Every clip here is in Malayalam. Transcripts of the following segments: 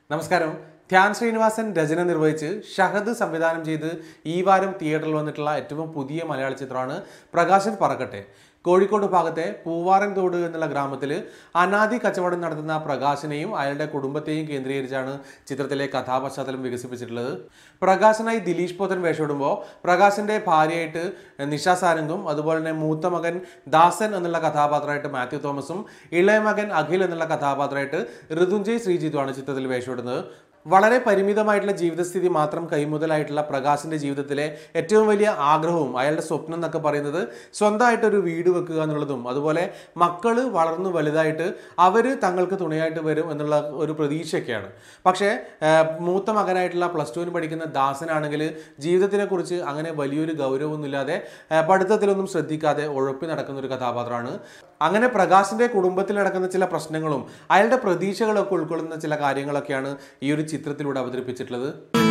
നമസ്കാരം ധ്യാൻ ശ്രീനിവാസൻ രചന നിർവഹിച്ച് ഷഹദ് സംവിധാനം ചെയ്ത് ഈ വാരം തിയേറ്ററിൽ വന്നിട്ടുള്ള ഏറ്റവും പുതിയ മലയാള ചിത്രമാണ് പ്രകാശൻ പറക്കട്ടെ കോഴിക്കോട് ഭാഗത്തെ പൂവാറൻ തോട് എന്നുള്ള ഗ്രാമത്തിൽ അനാദി കച്ചവടം നടത്തുന്ന പ്രകാശനെയും അയാളുടെ കുടുംബത്തെയും കേന്ദ്രീകരിച്ചാണ് ചിത്രത്തിലെ കഥാപശ്ചാത്തലം വികസിപ്പിച്ചിട്ടുള്ളത് പ്രകാശനായി ദിലീഷ് പോത്തൻ വേഷമിടുമ്പോൾ പ്രകാശിന്റെ ഭാര്യയായിട്ട് നിഷ സാരംഗും അതുപോലെ തന്നെ മൂത്ത മകൻ ദാസൻ എന്നുള്ള കഥാപാത്രമായിട്ട് മാത്യു തോമസും ഇളയ മകൻ അഖിൽ എന്നുള്ള കഥാപാത്രമായിട്ട് ഋതുഞ്ജയ് ശ്രീജിത്തുമാണ് ചിത്രത്തിൽ വേഷമിടുന്നത് വളരെ പരിമിതമായിട്ടുള്ള ജീവിതസ്ഥിതി മാത്രം കൈമുതലായിട്ടുള്ള പ്രകാശിന്റെ ജീവിതത്തിലെ ഏറ്റവും വലിയ ആഗ്രഹവും അയാളുടെ സ്വപ്നം എന്നൊക്കെ പറയുന്നത് സ്വന്തമായിട്ടൊരു വീട് വെക്കുക എന്നുള്ളതും അതുപോലെ മക്കള് വളർന്നു വലുതായിട്ട് അവർ തങ്ങൾക്ക് തുണയായിട്ട് വരും എന്നുള്ള ഒരു പ്രതീക്ഷയൊക്കെയാണ് പക്ഷേ ആ, മൂത്ത മകനായിട്ടുള്ള പ്ലസ് ടുവിന് പഠിക്കുന്ന ദാസനാണെങ്കിൽ ജീവിതത്തിനെ കുറിച്ച് അങ്ങനെ വലിയൊരു ഗൗരവമൊന്നുമില്ലാതെ ആ, പഠിത്തത്തിലൊന്നും ശ്രദ്ധിക്കാതെ ഉഴപ്പി നടക്കുന്ന ഒരു കഥാപാത്രമാണ് അങ്ങനെ പ്രകാശിന്റെ കുടുംബത്തിൽ നടക്കുന്ന ചില പ്രശ്നങ്ങളും അയാളുടെ പ്രതീക്ഷകളൊക്കെ ഉൾക്കൊള്ളുന്ന ചില കാര്യങ്ങളൊക്കെയാണ് ഈ ഒരു ചിത്രത്തിലൂടെ അവതരിപ്പിച്ചിട്ടുള്ളത്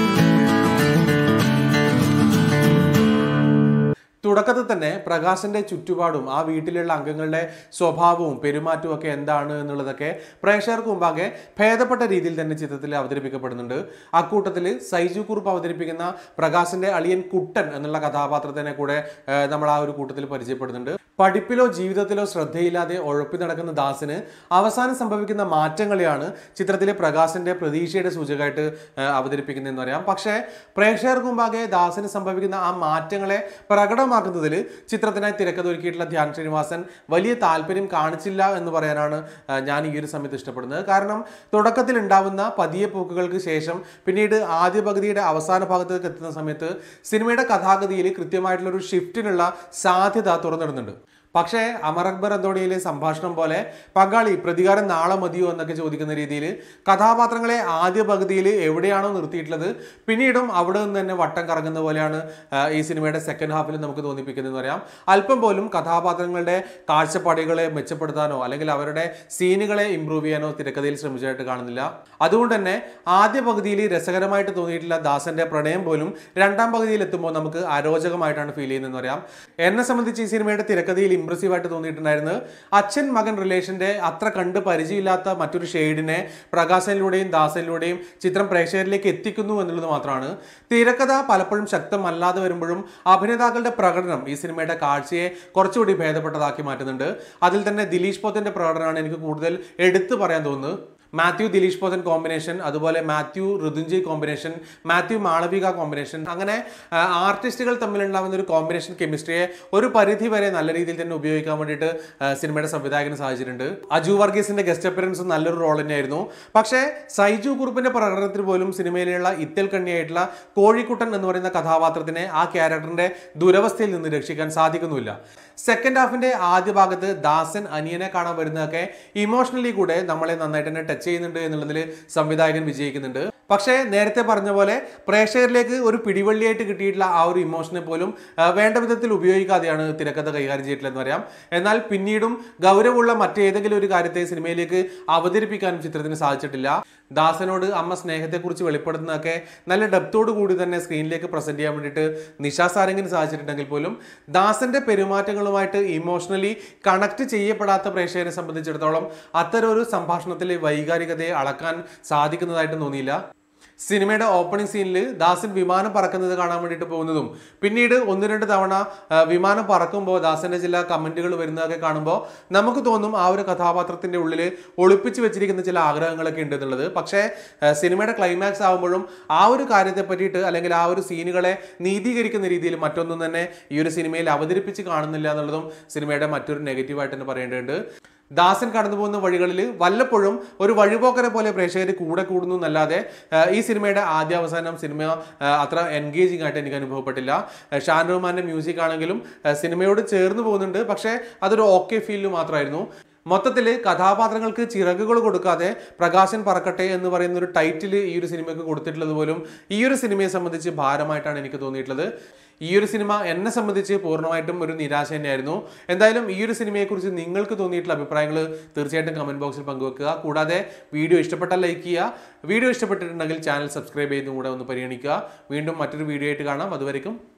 തുടക്കത്തിൽ തന്നെ പ്രകാശന്റെ ചുറ്റുപാടും ആ വീട്ടിലുള്ള അംഗങ്ങളുടെ സ്വഭാവവും പെരുമാറ്റവും ഒക്കെ എന്താണ് എന്നുള്ളതൊക്കെ പ്രേക്ഷകർക്ക് മുമ്പാകെ ഭേദപ്പെട്ട രീതിയിൽ തന്നെ ചിത്രത്തിൽ അവതരിപ്പിക്കപ്പെടുന്നുണ്ട് അക്കൂട്ടത്തിൽ സൈജു കുറുപ്പ് അവതരിപ്പിക്കുന്ന പ്രകാശന്റെ അളിയൻ കുട്ടൻ എന്നുള്ള കഥാപാത്രത്തിനെ കൂടെ ഏഹ്, നമ്മൾ ആ ഒരു കൂട്ടത്തിൽ പരിചയപ്പെടുന്നുണ്ട് പഠിപ്പിലോ ജീവിതത്തിലോ ശ്രദ്ധയില്ലാതെ ഉഴപ്പി നടക്കുന്ന ദാസിന് അവസാനം സംഭവിക്കുന്ന മാറ്റങ്ങളെയാണ് ചിത്രത്തിലെ പ്രകാശന്റെ പ്രതീക്ഷയുടെ സൂചകമായിട്ട് ഏഹ്, അവതരിപ്പിക്കുന്നതെന്ന് പറയാം പക്ഷേ പ്രേക്ഷകർക്ക് മുമ്പാകെ ദാസിന് സംഭവിക്കുന്ന ആ മാറ്റങ്ങളെ പ്രകടമാക്കുന്നതിൽ ചിത്രത്തിനായി തിരക്കഥ ഒരുക്കിയിട്ടുള്ള ധ്യാൻ ശ്രീനിവാസൻ വലിയ താല്പര്യം കാണിച്ചില്ല എന്ന് പറയാനാണ് ഏഹ്, ഞാൻ ഈ ഒരു സമയത്ത് ഇഷ്ടപ്പെടുന്നത് കാരണം തുടക്കത്തിൽ ഉണ്ടാവുന്ന പതിയെ പോക്കുകൾക്ക് ശേഷം പിന്നീട് ആദ്യ പകുതിയുടെ അവസാന ഭാഗത്തേക്ക് എത്തുന്ന സമയത്ത് സിനിമയുടെ കഥാഗതിയിൽ കൃത്യമായിട്ടുള്ള ഒരു ഷിഫ്റ്റിനുള്ള സാധ്യത തുറന്നിടുന്നുണ്ട് പക്ഷേ അമർ അക്ബർ അന്തോണിയിലെ സംഭാഷണം പോലെ പങ്കാളി പ്രതികാരം നാളെ മതിയോ എന്നൊക്കെ ചോദിക്കുന്ന രീതിയിൽ കഥാപാത്രങ്ങളെ ആദ്യ പകുതിയിൽ എവിടെയാണോ നിർത്തിയിട്ടുള്ളത് പിന്നീടും അവിടെ നിന്ന് തന്നെ വട്ടം കറങ്ങുന്ന പോലെയാണ് ആ, ഈ സിനിമയുടെ സെക്കൻഡ് ഹാഫിൽ നമുക്ക് തോന്നിപ്പിക്കുന്നതെന്ന് പറയാം അല്പം പോലും കഥാപാത്രങ്ങളുടെ കാഴ്ചപ്പാടുകളെ മെച്ചപ്പെടുത്താനോ അല്ലെങ്കിൽ അവരുടെ സീനുകളെ ഇമ്പ്രൂവ് ചെയ്യാനോ തിരക്കഥയിൽ ശ്രമിച്ചതായിട്ട് കാണുന്നില്ല അതുകൊണ്ട് തന്നെ ആദ്യ പകുതിയിൽ രസകരമായിട്ട് തോന്നിയിട്ടുള്ള ദാസന്റെ പ്രണയം പോലും രണ്ടാം പകുതിയിൽ എത്തുമ്പോൾ നമുക്ക് അരോചകമായിട്ടാണ് ഫീൽ ചെയ്യുന്നതെന്ന് പറയാം എന്നെ സംബന്ധിച്ച് ഈ സിനിമയുടെ തിരക്കഥയിൽ ഇമ്പ്രസീവ് ആയിട്ട് തോന്നിയിട്ടുണ്ടായിരുന്നത് അച്ഛൻ മകൻ റിലേഷന്റെ അത്ര കണ്ട് പരിചയമില്ലാത്ത മറ്റൊരു ഷെയ്ഡിനെ പ്രകാശനിലൂടെയും ദാസനിലൂടെയും ചിത്രം പ്രേക്ഷകരിലേക്ക് എത്തിക്കുന്നു എന്നുള്ളത് മാത്രമാണ് തിരക്കഥ പലപ്പോഴും ശക്തമല്ലാതെ വരുമ്പോഴും അഭിനേതാക്കളുടെ പ്രകടനം ഈ സിനിമയുടെ കാഴ്ചയെ കുറച്ചുകൂടി ഭേദപ്പെട്ടതാക്കി മാറ്റുന്നുണ്ട് അതിൽ തന്നെ ദിലീഷ് പോത്തന്റെ പ്രകടനമാണ് എനിക്ക് കൂടുതൽ എടുത്തു പറയാൻ തോന്നുന്നത് മാത്യു ദിലീഷ് പോതൻ കോമ്പിനേഷൻ അതുപോലെ മാത്യു ഋതുഞ്ജയ് കോമ്പിനേഷൻ മാത്യു മാളവിക കോമ്പിനേഷൻ അങ്ങനെ ആ, ആർട്ടിസ്റ്റുകൾ തമ്മിലുണ്ടാകുന്ന ഒരു കോമ്പിനേഷൻ കെമിസ്ട്രിയെ ഒരു പരിധി വരെ നല്ല രീതിയിൽ തന്നെ ഉപയോഗിക്കാൻ വേണ്ടിയിട്ട് ആ, സിനിമയുടെ സംവിധായകന് സാധിച്ചിട്ടുണ്ട് അജു വർഗീസിന്റെ ഗസ്റ്റ് അപ്പിയറൻസ് നല്ലൊരു റോൾ തന്നെയായിരുന്നു പക്ഷേ സൈജു കുറുപ്പിന്റെ പ്രകടനത്തിൽ പോലും സിനിമയിലുള്ള ഇത്തൽ കണ്ണിയായിട്ടുള്ള കോഴിക്കുട്ടൻ എന്ന് പറയുന്ന കഥാപാത്രത്തിനെ ആ ക്യാരക്ടറിന്റെ ദുരവസ്ഥയിൽ നിന്ന് രക്ഷിക്കാൻ സാധിക്കുന്നുമില്ല സെക്കൻഡ് ഹാഫിന്റെ ആദ്യ ഭാഗത്ത് ദാസൻ അനിയനെ കാണാൻ വരുന്നതൊക്കെ ഇമോഷണലി കൂടെ നമ്മളെ നന്നായിട്ട് തന്നെ ടച്ച് ചെയ്യുന്നുണ്ട് എന്നുള്ളതിൽ സംവിധായകൻ വിജയിക്കുന്നുണ്ട് പക്ഷേ നേരത്തെ പറഞ്ഞ പോലെ പ്രേക്ഷകരിലേക്ക് ഒരു പിടിവള്ളിയായിട്ട് കിട്ടിയിട്ടുള്ള ആ ഒരു ഇമോഷനെ പോലും ആ, വേണ്ട വിധത്തിൽ ഉപയോഗിക്കാതെയാണ് തിരക്കഥ കൈകാര്യം ചെയ്തിട്ടില്ലെന്ന് പറയാം എന്നാൽ പിന്നീടും ഗൗരവമുള്ള മറ്റേതെങ്കിലും ഒരു കാര്യത്തെ സിനിമയിലേക്ക് അവതരിപ്പിക്കാനും ചിത്രത്തിന് സാധിച്ചിട്ടില്ല ദാസനോട് അമ്മ സ്നേഹത്തെക്കുറിച്ച് വെളിപ്പെടുത്തുന്നതൊക്കെ നല്ല ഡെപ്തോട് കൂടി തന്നെ സ്ക്രീനിലേക്ക് പ്രസന്റ് ചെയ്യാൻ വേണ്ടിയിട്ട് നിഷാ സാരംഗിന് സാധിച്ചിട്ടുണ്ടെങ്കിൽ പോലും ദാസന്റെ പെരുമാറ്റങ്ങളുമായിട്ട് ഇമോഷണലി കണക്ട് ചെയ്യപ്പെടാത്ത പ്രേക്ഷകരെ സംബന്ധിച്ചിടത്തോളം അത്തരം ഒരു സംഭാഷണത്തിലെ വൈകാരികതയെ അളക്കാൻ സാധിക്കുന്നതായിട്ട് തോന്നിയില്ല സിനിമയുടെ ഓപ്പണിംഗ് സീനിൽ ദാസൻ വിമാനം പറക്കുന്നത് കാണാൻ വേണ്ടിയിട്ട് പോകുന്നതും പിന്നീട് ഒന്ന് രണ്ട് തവണ ആ, വിമാനം പറക്കുമ്പോൾ ദാസന്റെ ചില കമന്റുകൾ വരുന്നതൊക്കെ കാണുമ്പോൾ നമുക്ക് തോന്നും ആ ഒരു കഥാപാത്രത്തിന്റെ ഉള്ളിൽ ഒളിപ്പിച്ച് വെച്ചിരിക്കുന്ന ചില ആഗ്രഹങ്ങളൊക്കെ ഉണ്ട് എന്നുള്ളത് പക്ഷേ ആ, സിനിമയുടെ ക്ലൈമാക്സ് ആകുമ്പോഴും ആ ഒരു കാര്യത്തെ പറ്റിയിട്ട് അല്ലെങ്കിൽ ആ ഒരു സീനുകളെ നീതീകരിക്കുന്ന രീതിയിൽ മറ്റൊന്നും തന്നെ ഈ ഒരു സിനിമയിൽ അവതരിപ്പിച്ച് കാണുന്നില്ല എന്നുള്ളതും സിനിമയുടെ മറ്റൊരു നെഗറ്റീവായിട്ട് തന്നെ പറയേണ്ടതുണ്ട് ദാസൻ കടന്നു പോകുന്ന വഴികളിൽ വല്ലപ്പോഴും ഒരു വഴിപോക്കരെ പോലെ പ്രേക്ഷകർ കൂടെ കൂടുന്നു എന്നല്ലാതെ ആ, ഈ സിനിമയുടെ ആദ്യ അവസാനം സിനിമ ആ, അത്ര എൻഗേജിങ് ആയിട്ട് എനിക്ക് അനുഭവപ്പെട്ടില്ല ആ, ഷാൻ റഹ്മാന്റെ മ്യൂസിക് ആണെങ്കിലും ആ, സിനിമയോട് ചേർന്ന് പോകുന്നുണ്ട് പക്ഷേ അതൊരു ഓക്കെ ഫീലിൽ മാത്രമായിരുന്നു മൊത്തത്തിൽ കഥാപാത്രങ്ങൾക്ക് ചിറകുകൾ കൊടുക്കാതെ പ്രകാശൻ പറക്കട്ടെ എന്ന് പറയുന്ന ഒരു ടൈറ്റിൽ ഈ ഒരു സിനിമയ്ക്ക് കൊടുത്തിട്ടുള്ളത് പോലും ഈ ഒരു സിനിമയെ സംബന്ധിച്ച് ഭാരമായിട്ടാണ് എനിക്ക് തോന്നിയിട്ടുള്ളത് ഈ ഒരു സിനിമ എന്നെ സംബന്ധിച്ച് പൂർണ്ണമായിട്ടും ഒരു നിരാശ തന്നെയായിരുന്നു എന്തായാലും ഈ ഒരു സിനിമയെക്കുറിച്ച് നിങ്ങൾക്ക് തോന്നിയിട്ടുള്ള അഭിപ്രായങ്ങൾ തീർച്ചയായിട്ടും കമന്റ് ബോക്സിൽ പങ്കുവെക്കുക കൂടാതെ വീഡിയോ ഇഷ്ടപ്പെട്ടാൽ ലൈക്ക് ചെയ്യുക വീഡിയോ ഇഷ്ടപ്പെട്ടിട്ടുണ്ടെങ്കിൽ ചാനൽ സബ്സ്ക്രൈബ് ചെയ്യുന്നതും കൂടെ ഒന്ന് പരിഗണിക്കുക വീണ്ടും മറ്റൊരു വീഡിയോ ആയിട്ട് കാണാം അതുവരെയും